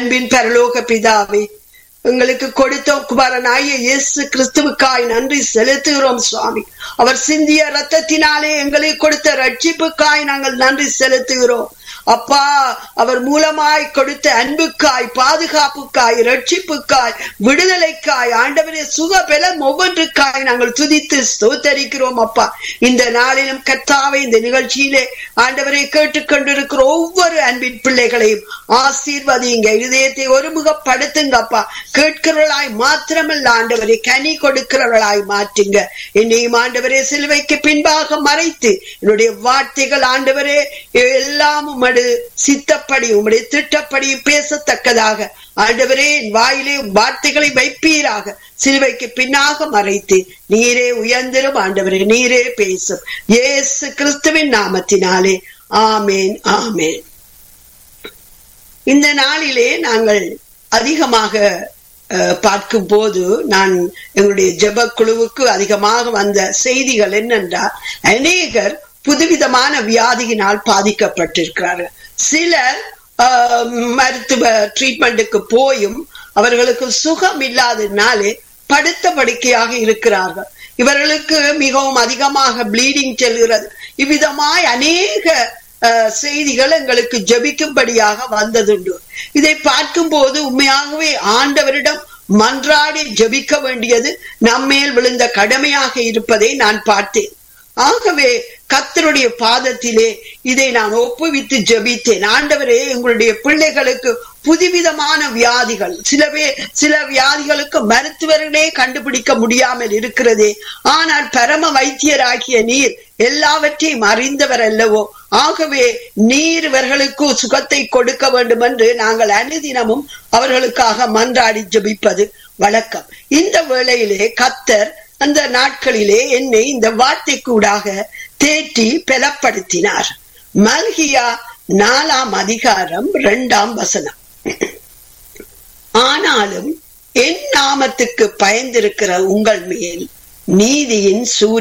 அன்பின் பரலோக பிதாவே எங்களுக்கு கொடுத்த குமாரனாய இயேசு கிறிஸ்துவுக்காய் நன்றி செலுத்துகிறோம் சுவாமி அவர் சிந்திய ரத்தத்தினாலே எங்களுக்கு கொடுத்த ரட்சிப்புக்காய் நாங்கள் நன்றி செலுத்துகிறோம் அப்பா அவர் மூலமாய் கொடுத்த அன்புக்காய் பாதுகாப்புக்காய் ரட்சிப்புக்காய் விடுதலைக்காய் ஆண்டவரே சுகபலம் ஒவ்வொன்றுக்காய் நாங்கள் துதித்து ஸ்தோத்தரிக்கிறோம் அப்பா இந்த நாளிலும் கத்தாவை இந்த நிகழ்ச்சியிலே ஆண்டவரை கேட்டுக்கொண்டிருக்கிற ஒவ்வொரு அன்பின் பிள்ளைகளையும் ஆசீர்வதிங்க இருதயத்தை ஒருமுகப்படுத்துங்க அப்பா கேட்கிறவர்களாய் மாத்திரமல்ல ஆண்டவரை கனி கொடுக்கிறவர்களாய் மாற்றுங்க என்னையும் ஆண்டவரே சிலுவைக்கு பின்பாக மறைத்து என்னுடைய வார்த்தைகள் ஆண்டவரே எல்லாம் உமது சித்தப்படி உம்முடைய திட்டப்படி பேசத்தக்கதாக ஆண்டவரே என் வாயிலே வார்த்தைகளை வைப்பீராக சிலுவைக்கு பின்னாக மறைத்து நீரே உயர்ந்திரும் ஆண்டவரே நீரே பேசும் இயேசு கிறிஸ்துவின் நாமத்தினாலே ஆமேன் ஆமேன் இந்த நாளிலே நாங்கள் அதிகமாக பார்க்கும் போது நான் எங்களுடைய ஜெப குழுவுக்கு அதிகமாக வந்த செய்திகள் என்னென்றால் அநேகர் புதுவிதமான வியாதியினால் பாதிக்கப்பட்டிருக்கிறார்கள் சிலர் மருத்துவ ட்ரீட்மெண்ட்டுக்கு போயும் அவர்களுக்கு சுகம் இல்லாததினாலே படுத்த படுக்கையாக இருக்கிறார்கள் இவர்களுக்கு மிகவும் அதிகமாக ப்ளீடிங் செல்கிறது இவ்விதமாய் அநேக செய்திகள் எங்களுக்கு ஜபிக்கும்படியாக வந்ததுண்டு இதை பார்க்கும் போது உண்மையாகவே ஆண்டவரிடம் மன்றாடி ஜபிக்க வேண்டியது நம்மேல் விழுந்த கடமையாக இருப்பதை நான் பார்த்தேன் ஆகவே கத்தருடைய பாதத்திலே இதை நான் ஒப்புவித்து ஜபித்தேன் ஆண்டவரே எங்களுடைய பிள்ளைகளுக்கு புதுவிதமான வியாதிகள் சிலவே சில வியாதிகளுக்கு மருத்துவர்களே கண்டுபிடிக்க முடியாமல் இருக்கிறதே ஆனால் பரம வைத்தியராகிய நீர் எல்லாவற்றையும் அறிந்தவர் அல்லவோ ஆகவே நீர் இவர்களுக்கு சுகத்தை கொடுக்க வேண்டும் என்று நாங்கள் அனுதினமும் அவர்களுக்காக மன்றாடி ஜபிப்பது வழக்கம் இந்த வேளையிலே கத்தர் அந்த நாட்களிலே என்னை இந்த வார்த்தைக்கூடாக தேற்றி பலப்படுத்தினார் மல்கியா நாலாம் அதிகாரம் இரண்டாம் வசனம் ஆனாலும் என் நாமத்துக்கு பயந்திருக்கிற உங்கள் மேல் நீதியின் சூரிய